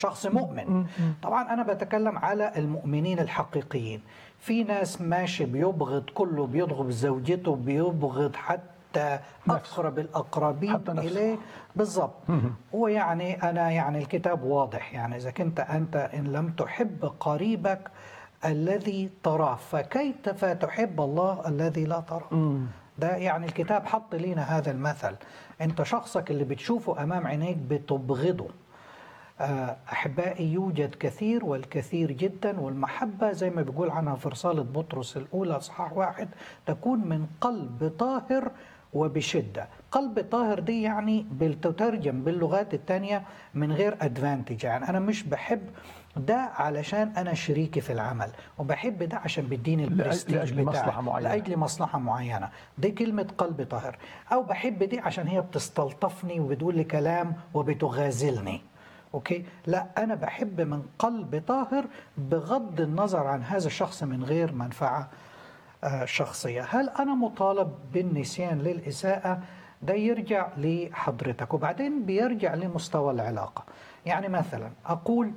شخص مؤمن طبعا انا بتكلم على المؤمنين الحقيقيين في ناس ماشي بيبغض كله بيبغض زوجته بيبغض حتى اقرب الاقربين حتى نفسه. اليه بالضبط هو يعني انا يعني الكتاب واضح يعني اذا كنت انت ان لم تحب قريبك الذي تراه فكيف تحب الله الذي لا تراه ده يعني الكتاب حط لنا هذا المثل انت شخصك اللي بتشوفه امام عينيك بتبغضه آه، احبائي يوجد كثير والكثير جدا والمحبه زي ما بيقول عنها في رساله بطرس الاولى اصحاح واحد تكون من قلب طاهر وبشده، قلب طاهر دي يعني بتترجم باللغات الثانيه من غير ادفانتج يعني انا مش بحب ده علشان انا شريكي في العمل وبحب ده عشان بيديني البرستيج لأجل بتاعي. مصلحة معينة. لاجل مصلحه معينه دي كلمه قلب طاهر او بحب دي عشان هي بتستلطفني وبتقول لي كلام وبتغازلني اوكي لا انا بحب من قلب طاهر بغض النظر عن هذا الشخص من غير منفعه آه، شخصيه هل انا مطالب بالنسيان للاساءه ده يرجع لحضرتك وبعدين بيرجع لمستوى العلاقه يعني مثلا اقول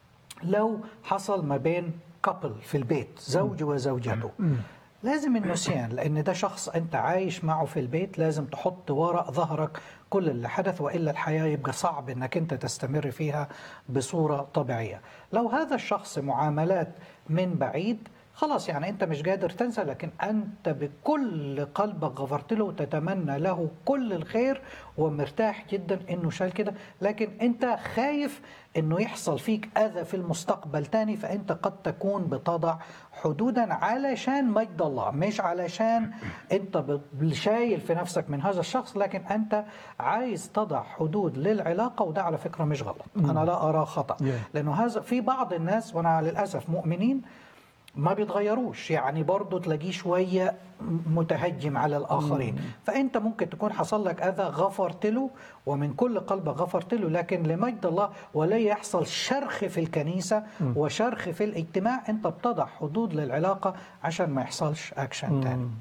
لو حصل ما بين كابل في البيت زوج وزوجته لازم النسيان لان ده شخص انت عايش معه في البيت لازم تحط وراء ظهرك كل اللي حدث والا الحياه يبقى صعب انك انت تستمر فيها بصوره طبيعيه. لو هذا الشخص معاملات من بعيد خلاص يعني انت مش قادر تنسى لكن انت بكل قلبك غفرت له وتتمنى له كل الخير ومرتاح جدا انه شال كده لكن انت خايف انه يحصل فيك اذى في المستقبل تاني فانت قد تكون بتضع حدودا علشان مجد الله مش علشان انت ب- شايل في نفسك من هذا الشخص لكن انت عايز تضع حدود للعلاقه وده على فكره مش غلط انا لا اراه خطا Yeah. لانه هذا في بعض الناس وانا للاسف مؤمنين ما بيتغيروش يعني برضه تلاقيه شوية متهجم على الآخرين فأنت ممكن تكون حصل لك أذى غفرت له ومن كل قلبك غفرت له لكن لمجد الله ولا يحصل شرخ في الكنيسة وشرخ في الاجتماع أنت بتضع حدود للعلاقة عشان ما يحصلش أكشن تاني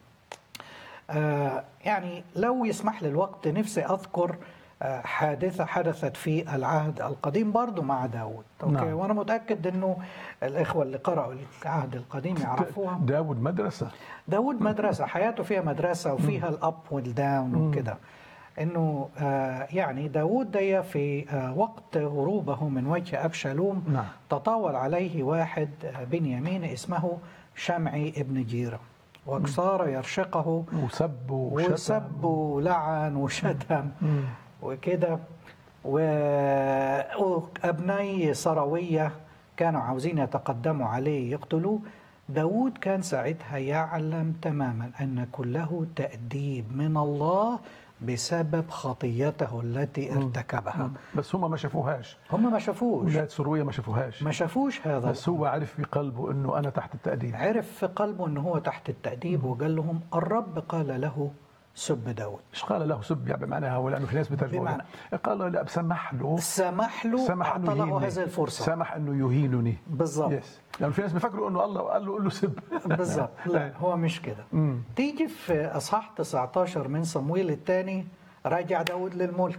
آه يعني لو يسمح لي الوقت نفسي أذكر آه، حادثة حدثت في العهد القديم برضو مع داود أوكي نعم. وأنا متأكد أنه الإخوة اللي قرأوا العهد القديم يعرفوها داود مدرسة داود مدرسة حياته فيها مدرسة وفيها الأب والداون وكده انه آه يعني داود ده في آه وقت هروبه من وجه ابشالوم نعم. تطاول عليه واحد آه بنيامين اسمه شمعي ابن جيرة وصار يرشقه وسب وشتم وسب ولعن وشتم وكده و- وأبني سروية كانوا عاوزين يتقدموا عليه يقتلوه داود كان ساعتها يعلم تماما أن كله تأديب من الله بسبب خطيته التي ارتكبها بس هم ما شافوهاش هم ما شافوش ولاد سروية ما شافوهاش ما شافوش هذا بس هو عرف بقلبه انه انا تحت التأديب عرف في قلبه أنه هو تحت التأديب وقال لهم الرب قال له سب داود ايش قال له سب يعني بمعناها هو لانه في ناس بترجموا بمعنى- قال له لا سمح له سمح له سمح أعطى انه له يهينني هذه الفرصة سمح انه يهينني بالضبط يس لانه في ناس بيفكروا انه الله قال له قول له سب بالظبط لا هو مش كده تيجي في اصحاح 19 من صمويل الثاني راجع داود للملك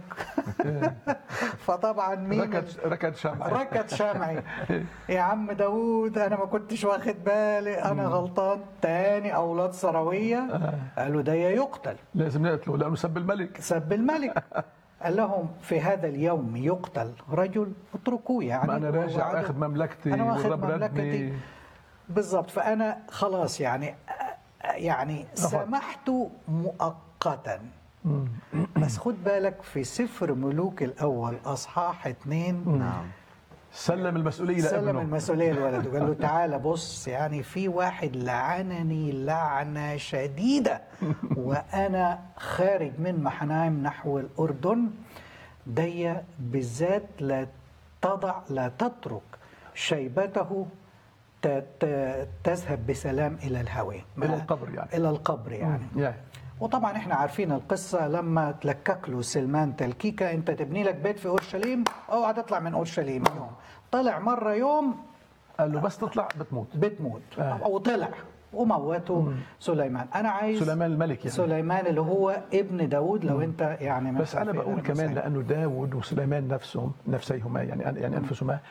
فطبعا مين ركض ركض شمع ركض شمعي يا عم داود انا ما كنتش واخد بالي انا غلطان تاني اولاد سرويه قالوا ده يقتل لازم نقتله لانه سب الملك سب الملك قال لهم في هذا اليوم يقتل رجل اتركوه يعني ما انا راجع وبعد- اخذ مملكتي انا واخد والرب مملكتي ردني بالضبط فانا خلاص يعني يعني سمحت مؤقتا بس خد بالك في سفر ملوك الاول اصحاح اثنين نعم سلم المسؤوليه سلم لابنه المسؤوليه لولده قال له تعالى بص يعني في واحد لعنني لعنه شديده وانا خارج من محنايم نحو الاردن دي بالذات لا تضع لا تترك شيبته ت- ت- تذهب بسلام الى الهوى إلى القبر يعني. الى القبر يعني يعني وطبعا احنا عارفين القصه لما تلكك له سلمان تلكيكه انت تبني لك بيت في اورشليم اوعى تطلع من اورشليم يوم طلع مره يوم قال له بس تطلع بتموت بتموت آه. وطلع وموتوا سليمان انا عايز سليمان الملك يعني سليمان اللي هو ابن داود لو انت يعني بس مثلا انا في بقول المسيح. كمان لانه داود وسليمان نفسهم نفسيهما يعني يعني انفسهما